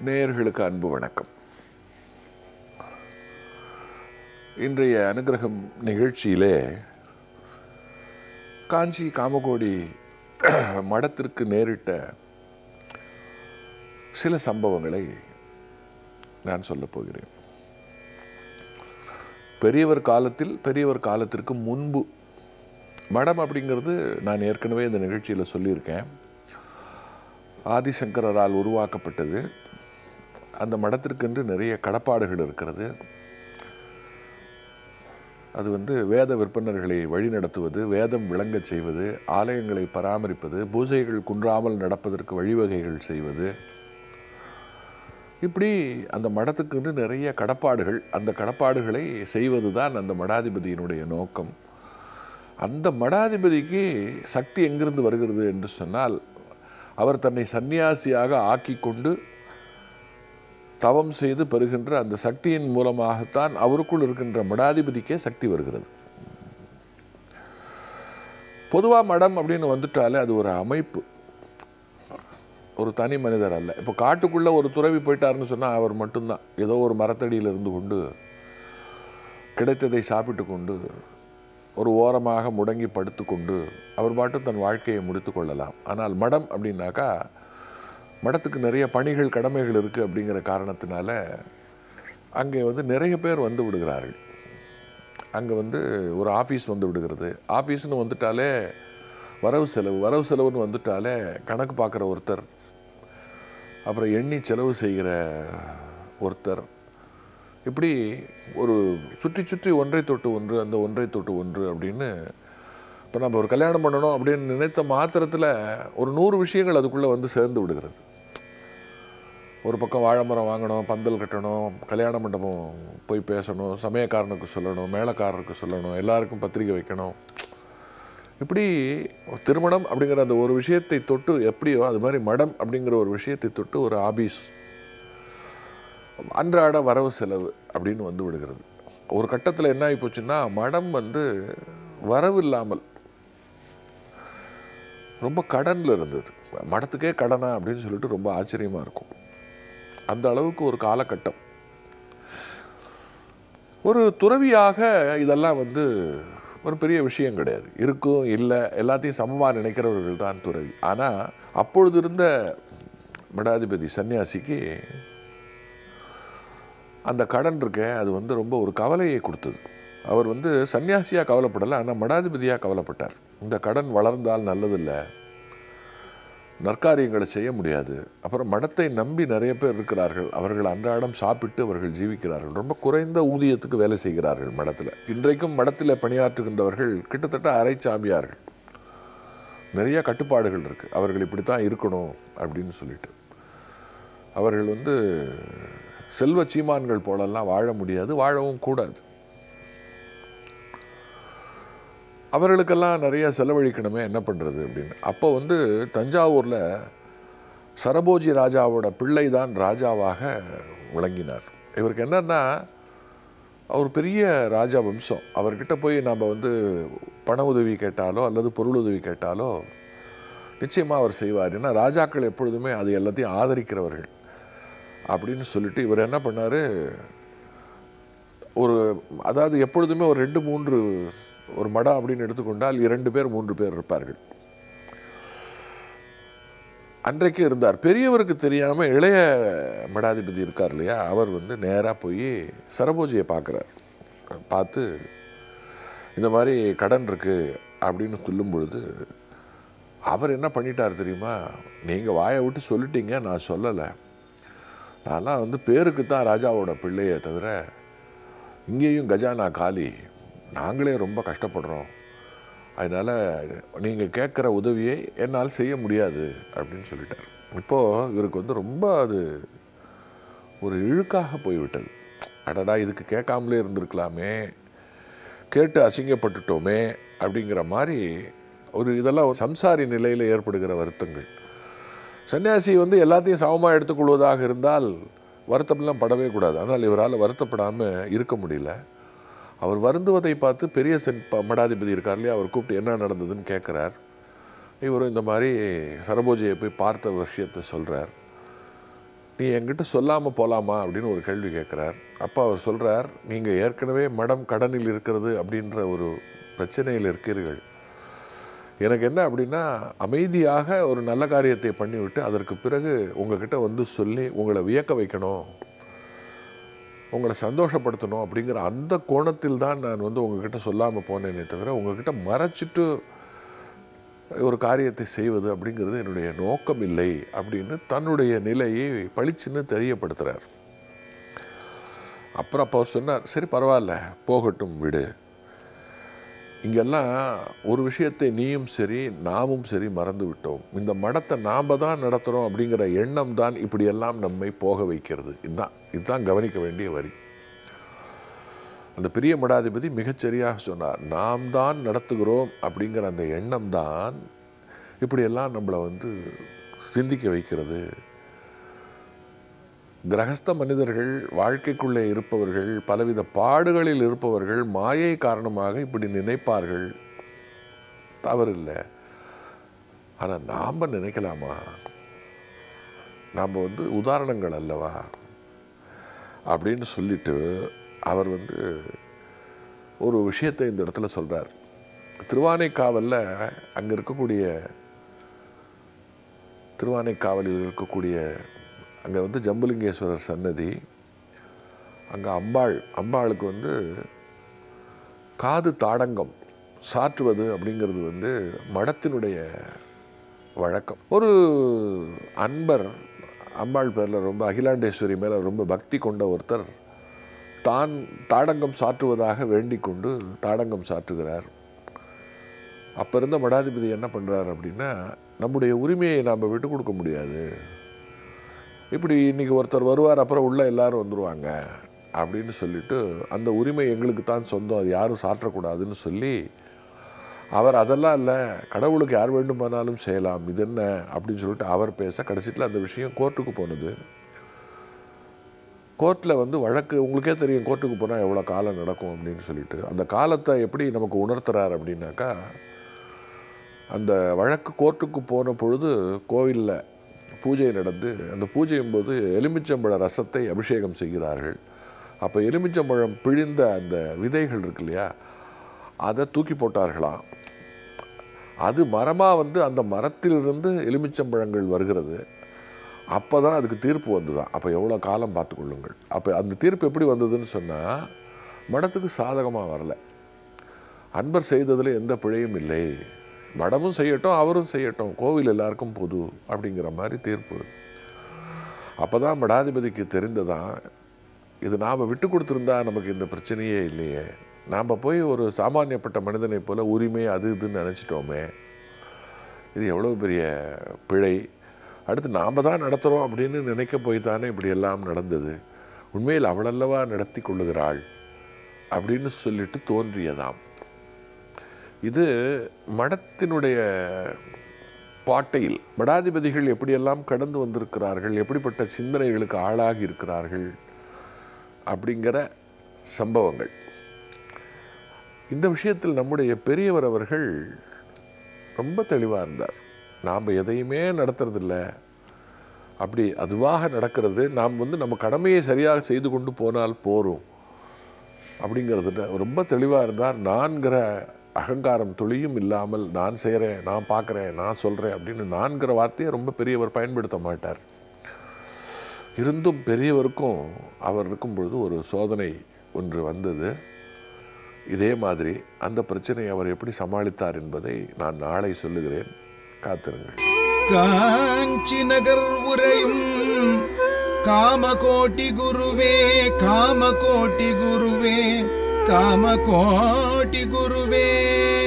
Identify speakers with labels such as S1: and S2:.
S1: நேயர்களுக்கு அன்பு வணக்கம் இன்றைய அனுகிரகம் நிகழ்ச்சியிலே காஞ்சி காமகோடி மடத்திற்கு நேரிட்ட சில சம்பவங்களை நான் சொல்லப் போகிறேன் பெரியவர் காலத்தில் பெரியவர் காலத்திற்கு முன்பு மடம் அப்படிங்கிறது நான் ஏற்கனவே இந்த நிகழ்ச்சியில் சொல்லியிருக்கேன் ஆதிசங்கரால் உருவாக்கப்பட்டது அந்த மடத்திற்கென்று நிறைய கடப்பாடுகள் இருக்கிறது அது வந்து வேத விற்பனர்களை வழிநடத்துவது வேதம் விளங்கச் செய்வது ஆலயங்களை பராமரிப்பது பூஜைகள் குன்றாமல் நடப்பதற்கு வழிவகைகள் செய்வது இப்படி அந்த மடத்துக்கு நிறைய கடப்பாடுகள் அந்த கடப்பாடுகளை செய்வது தான் அந்த மடாதிபதியினுடைய நோக்கம் அந்த மடாதிபதிக்கு சக்தி எங்கிருந்து வருகிறது என்று சொன்னால் அவர் தன்னை சந்நியாசியாக ஆக்கி கொண்டு தவம் செய்து பெறுகின்ற அந்த சக்தியின் மூலமாகத்தான் அவருக்குள் இருக்கின்ற மடாதிபதிக்கே சக்தி வருகிறது பொதுவாக மடம் அப்படின்னு வந்துட்டாலே அது ஒரு அமைப்பு ஒரு தனி மனிதர் அல்ல இப்போ காட்டுக்குள்ளே ஒரு துறவி போயிட்டாருன்னு சொன்னால் அவர் மட்டும்தான் ஏதோ ஒரு மரத்தடியில் இருந்து கொண்டு கிடைத்ததை சாப்பிட்டு கொண்டு ஒரு ஓரமாக முடங்கி படுத்துக்கொண்டு அவர் பாட்டு தன் வாழ்க்கையை முடித்து கொள்ளலாம் ஆனால் மடம் அப்படின்னாக்கா மடத்துக்கு நிறைய பணிகள் கடமைகள் இருக்குது அப்படிங்கிற காரணத்தினால அங்கே வந்து நிறைய பேர் வந்து விடுகிறார்கள் அங்கே வந்து ஒரு ஆஃபீஸ் வந்து விடுகிறது ஆஃபீஸ்னு வந்துட்டாலே வரவு செலவு வரவு செலவுன்னு வந்துட்டாலே கணக்கு பார்க்குற ஒருத்தர் அப்புறம் எண்ணி செலவு செய்கிற ஒருத்தர் இப்படி ஒரு சுற்றி சுற்றி ஒன்றை தொட்டு ஒன்று அந்த ஒன்றை தொட்டு ஒன்று அப்படின்னு இப்போ நம்ம ஒரு கல்யாணம் பண்ணணும் அப்படின்னு நினைத்த மாத்திரத்தில் ஒரு நூறு விஷயங்கள் அதுக்குள்ளே வந்து சேர்ந்து விடுகிறது ஒரு பக்கம் வாழை மரம் வாங்கணும் பந்தல் கட்டணும் கல்யாண மண்டபம் போய் பேசணும் சமயக்காரனுக்கு சொல்லணும் மேளக்காரருக்கு சொல்லணும் எல்லாருக்கும் பத்திரிக்கை வைக்கணும் இப்படி திருமணம் அப்படிங்கிற அந்த ஒரு விஷயத்தை தொட்டு எப்படியோ அது மாதிரி மடம் அப்படிங்கிற ஒரு விஷயத்தை தொட்டு ஒரு ஆபீஸ் அன்றாட வரவு செலவு அப்படின்னு வந்து விடுகிறது ஒரு கட்டத்தில் என்ன ஆகி போச்சுன்னா மடம் வந்து வரவு இல்லாமல் ரொம்ப கடனில் இருந்தது மடத்துக்கே கடனா அப்படின்னு சொல்லிட்டு ரொம்ப ஆச்சரியமாக இருக்கும் அந்த அளவுக்கு ஒரு காலகட்டம் ஒரு துறவியாக இதெல்லாம் வந்து ஒரு பெரிய விஷயம் கிடையாது இருக்கும் இல்லை எல்லாத்தையும் சமமாக நினைக்கிறவர்கள் தான் துறவி ஆனால் அப்பொழுது இருந்த மடாதிபதி சன்னியாசிக்கு அந்த கடன் இருக்க அது வந்து ரொம்ப ஒரு கவலையை கொடுத்தது அவர் வந்து சன்னியாசியாக கவலைப்படலை ஆனால் மடாதிபதியாக கவலைப்பட்டார் இந்த கடன் வளர்ந்தால் நல்லதில்லை நற்காரியங்களை செய்ய முடியாது அப்புறம் மடத்தை நம்பி நிறைய பேர் இருக்கிறார்கள் அவர்கள் அன்றாடம் சாப்பிட்டு அவர்கள் ஜீவிக்கிறார்கள் ரொம்ப குறைந்த ஊதியத்துக்கு வேலை செய்கிறார்கள் மடத்தில் இன்றைக்கும் மடத்தில் பணியாற்றுகின்றவர்கள் கிட்டத்தட்ட அரை சாமியார்கள் நிறைய கட்டுப்பாடுகள் இருக்குது அவர்கள் இப்படி தான் இருக்கணும் அப்படின்னு சொல்லிட்டு அவர்கள் வந்து செல்வ சீமான்கள் போலெல்லாம் வாழ முடியாது வாழவும் கூடாது அவர்களுக்கெல்லாம் நிறைய செலவழிக்கணுமே என்ன பண்ணுறது அப்படின்னு அப்போ வந்து தஞ்சாவூரில் சரபோஜி ராஜாவோட பிள்ளை தான் ராஜாவாக விளங்கினார் இவருக்கு என்னன்னா அவர் பெரிய ராஜா வம்சம் அவர்கிட்ட போய் நம்ம வந்து பண உதவி கேட்டாலோ அல்லது பொருள் உதவி கேட்டாலோ நிச்சயமாக அவர் செய்வார் ஏன்னா ராஜாக்கள் எப்பொழுதுமே அது எல்லாத்தையும் ஆதரிக்கிறவர்கள் அப்படின்னு சொல்லிட்டு இவர் என்ன பண்ணார் ஒரு அதாவது எப்பொழுதுமே ஒரு ரெண்டு மூன்று ஒரு மடம் அப்படின்னு எடுத்துக்கொண்டால் இரண்டு பேர் மூன்று பேர் இருப்பார்கள் அன்றைக்கு இருந்தார் பெரியவருக்கு தெரியாமல் இளைய மடாதிபதி இருக்கார் இல்லையா அவர் வந்து நேராக போய் சரபோஜியை பார்க்குறார் பார்த்து இந்த மாதிரி கடன் இருக்குது அப்படின்னு சொல்லும் பொழுது அவர் என்ன பண்ணிட்டார் தெரியுமா நீங்கள் வாயை விட்டு சொல்லிட்டீங்க நான் சொல்லலை நான்லாம் வந்து பேருக்கு தான் ராஜாவோட பிள்ளையே தவிர இங்கேயும் கஜானா காலி நாங்களே ரொம்ப கஷ்டப்படுறோம் அதனால் நீங்கள் கேட்குற உதவியை என்னால் செய்ய முடியாது அப்படின்னு சொல்லிட்டார் இப்போது இவருக்கு வந்து ரொம்ப அது ஒரு இழுக்காக போய்விட்டது அடடா இதுக்கு கேட்காமலே இருந்திருக்கலாமே கேட்டு அசிங்கப்பட்டுட்டோமே அப்படிங்கிற மாதிரி ஒரு இதெல்லாம் ஒரு சம்சாரி நிலையில் ஏற்படுகிற வருத்தங்கள் சன்னியாசி வந்து எல்லாத்தையும் சமமாக எடுத்துக்கொள்வதாக இருந்தால் வருத்தமெல்லாம் படவே கூடாது ஆனால் இவரால் வருத்தப்படாமல் இருக்க முடியல அவர் வருந்துவதை பார்த்து பெரிய சென் ப- மடாதிபதி இருக்கார் இல்லையா அவர் கூப்பிட்டு என்ன நடந்ததுன்னு கேட்குறார் இவரும் இந்த மாதிரி சரபோஜியை போய் பார்த்த விஷயத்தை சொல்கிறார் நீ என்கிட்ட சொல்லாமல் போகலாமா அப்படின்னு ஒரு கேள்வி கேட்குறார் அப்போ அவர் சொல்கிறார் நீங்கள் ஏற்கனவே மடம் கடனில் இருக்கிறது அப்படின்ற ஒரு பிரச்சனையில் இருக்கிறீர்கள் எனக்கு என்ன அப்படின்னா அமைதியாக ஒரு நல்ல காரியத்தை பண்ணிவிட்டு அதற்கு பிறகு உங்ககிட்ட வந்து சொல்லி உங்களை வியக்க வைக்கணும் உங்களை சந்தோஷப்படுத்தணும் அப்படிங்கிற அந்த கோணத்தில் தான் நான் வந்து உங்ககிட்ட சொல்லாமல் போனேனே தவிர உங்ககிட்ட மறைச்சிட்டு ஒரு காரியத்தை செய்வது அப்படிங்கிறது என்னுடைய நோக்கம் இல்லை அப்படின்னு தன்னுடைய நிலையை பளிச்சுன்னு தெரியப்படுத்துகிறார் அப்புறம் அப்போ அவர் சொன்னார் சரி பரவாயில்ல போகட்டும் விடு இங்கெல்லாம் ஒரு விஷயத்தை நீயும் சரி நாமும் சரி மறந்து விட்டோம் இந்த மடத்தை நாம் தான் நடத்துகிறோம் அப்படிங்கிற எண்ணம் தான் இப்படியெல்லாம் நம்மை போக வைக்கிறது இதுதான் இதுதான் கவனிக்க வேண்டிய வரி அந்த பெரிய மடாதிபதி மிகச்சரியாக சொன்னார் நாம் தான் நடத்துகிறோம் அப்படிங்கிற அந்த எண்ணம் தான் இப்படியெல்லாம் நம்மளை வந்து சிந்திக்க வைக்கிறது கிரகஸ்த மனிதர்கள் வாழ்க்கைக்குள்ளே இருப்பவர்கள் பலவித பாடுகளில் இருப்பவர்கள் மாயை காரணமாக இப்படி நினைப்பார்கள் தவறில்லை ஆனால் நாம் நினைக்கலாமா நாம் வந்து உதாரணங்கள் அல்லவா அப்படின்னு சொல்லிட்டு அவர் வந்து ஒரு விஷயத்தை இந்த இடத்துல சொல்கிறார் திருவானைக்காவலில் அங்கே இருக்கக்கூடிய திருவானைக்காவலில் இருக்கக்கூடிய அங்கே வந்து ஜம்புலிங்கேஸ்வரர் சன்னதி அங்கே அம்பாள் அம்பாளுக்கு வந்து காது தாடங்கம் சாற்றுவது அப்படிங்கிறது வந்து மடத்தினுடைய வழக்கம் ஒரு அன்பர் அம்பாள் பேரில் ரொம்ப அகிலாண்டேஸ்வரி மேலே ரொம்ப பக்தி கொண்ட ஒருத்தர் தான் தாடங்கம் சாற்றுவதாக வேண்டிக் கொண்டு தாடங்கம் சாற்றுகிறார் அப்போ இருந்த மடாதிபதி என்ன பண்ணுறார் அப்படின்னா நம்முடைய உரிமையை நாம் விட்டு கொடுக்க முடியாது இப்படி இன்னைக்கு ஒருத்தர் வருவார் அப்புறம் உள்ள எல்லாரும் வந்துருவாங்க அப்படின்னு சொல்லிட்டு அந்த உரிமை எங்களுக்கு தான் சொந்தம் அது யாரும் சாற்றக்கூடாதுன்னு சொல்லி அவர் அதெல்லாம் இல்லை கடவுளுக்கு யார் வேண்டுமானாலும் செய்யலாம் இது என்ன அப்படின்னு சொல்லிட்டு அவர் பேச கடைசியில் அந்த விஷயம் கோர்ட்டுக்கு போனது கோர்ட்டில் வந்து வழக்கு உங்களுக்கே தெரியும் கோர்ட்டுக்கு போனால் எவ்வளோ காலம் நடக்கும் அப்படின்னு சொல்லிட்டு அந்த காலத்தை எப்படி நமக்கு உணர்த்துறார் அப்படின்னாக்கா அந்த வழக்கு கோர்ட்டுக்கு போன பொழுது கோவிலில் பூஜை நடந்து அந்த பூஜையின் போது எலுமிச்சம்பழ ரசத்தை அபிஷேகம் செய்கிறார்கள் அப்போ எலுமிச்சம்பழம் பிழிந்த அந்த விதைகள் இருக்கு இல்லையா அதை தூக்கி போட்டார்களாம் அது மரமாக வந்து அந்த மரத்திலிருந்து எலுமிச்சம்பழங்கள் வருகிறது அப்போ தான் அதுக்கு தீர்ப்பு வந்துதான் அப்போ எவ்வளோ காலம் பார்த்துக்கொள்ளுங்கள் அப்போ அந்த தீர்ப்பு எப்படி வந்ததுன்னு சொன்னால் மடத்துக்கு சாதகமாக வரல அன்பர் செய்ததில் எந்த பிழையும் இல்லை மடமும் செய்யட்டும் அவரும் செய்யட்டும் கோவில் எல்லாருக்கும் பொது அப்படிங்கிற மாதிரி தீர்ப்பு அப்போ தான் மடாதிபதிக்கு தெரிந்ததான் இது நாம் விட்டு கொடுத்துருந்தா நமக்கு இந்த பிரச்சனையே இல்லையே நாம் போய் ஒரு சாமானியப்பட்ட மனிதனை போல் உரிமை அது இதுன்னு நினச்சிட்டோமே இது எவ்வளோ பெரிய பிழை அடுத்து நாம் தான் நடத்துகிறோம் அப்படின்னு நினைக்க போய் தானே இப்படி எல்லாம் நடந்தது உண்மையில் அவளல்லவா நடத்தி கொள்ளுகிறாள் அப்படின்னு சொல்லிட்டு தோன்றியதாம் இது மடத்தினுடைய பாட்டையில் மடாதிபதிகள் எப்படியெல்லாம் கடந்து வந்திருக்கிறார்கள் எப்படிப்பட்ட சிந்தனைகளுக்கு ஆளாகி இருக்கிறார்கள் அப்படிங்கிற சம்பவங்கள் இந்த விஷயத்தில் நம்முடைய பெரியவர் அவர்கள் ரொம்ப தெளிவாக இருந்தார் நாம் எதையுமே நடத்துறதில்ல அப்படி அதுவாக நடக்கிறது நாம் வந்து நம்ம கடமையை சரியாக செய்து கொண்டு போனால் போரும் அப்படிங்கிறதுல ரொம்ப தெளிவாக இருந்தார் நான்கிற அகங்காரம் துளியும் இல்லாமல் நான் செய்கிறேன் நான் பார்க்குறேன் நான் சொல்கிறேன் அப்படின்னு நான்கிற வார்த்தையை ரொம்ப பெரியவர் பயன்படுத்த மாட்டார் இருந்தும் பெரியவருக்கும் அவர் இருக்கும் பொழுது ஒரு சோதனை ஒன்று வந்தது இதே மாதிரி அந்த பிரச்சனையை அவர் எப்படி சமாளித்தார் என்பதை நான் நாளை சொல்லுகிறேன் காத்திருங்கள்
S2: காஞ்சி நகர் உரையும் காமகோட்டி குருவே காமகோட்டி குருவே காமகோட்டி குருவே